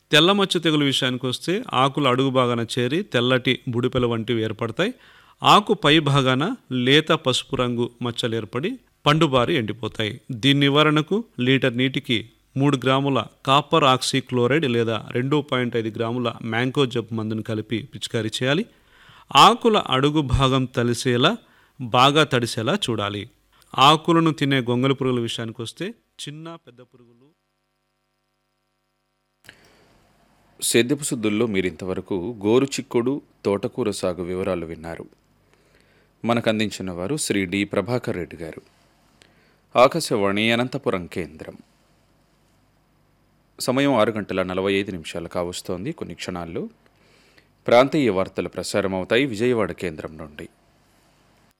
తెల్లమచ్చ తెగులు విషయానికి వస్తే ఆకులు అడుగు భాగాన చేరి తెల్లటి బుడిపెల వంటివి ఏర్పడతాయి ఆకు పై భాగాన లేత పసుపు రంగు మచ్చలు ఏర్పడి పండుబారి ఎండిపోతాయి దీని నివారణకు లీటర్ నీటికి మూడు గ్రాముల కాపర్ ఆక్సీ క్లోరైడ్ లేదా రెండు పాయింట్ ఐదు గ్రాముల మ్యాంకో జబ్ మందును కలిపి పిచికారీ చేయాలి ఆకుల అడుగు భాగం తలిసేలా బాగా తడిసేలా చూడాలి ఆకులను తినే గొంగళి పురుగుల విషయానికి వస్తే చిన్న పెద్ద పురుగులు సేద్యపు సుద్దుల్లో మీరింతవరకు గోరు చిక్కుడు తోటకూర సాగు వివరాలు విన్నారు మనకు అందించిన వారు శ్రీ డి ప్రభాకర్ రెడ్డి గారు ఆకాశవాణి అనంతపురం కేంద్రం సమయం ఆరు గంటల నలభై ఐదు నిమిషాలు కావస్తోంది కొన్ని క్షణాల్లో ప్రాంతీయ వార్తలు ప్రసారం అవుతాయి విజయవాడ కేంద్రం నుండి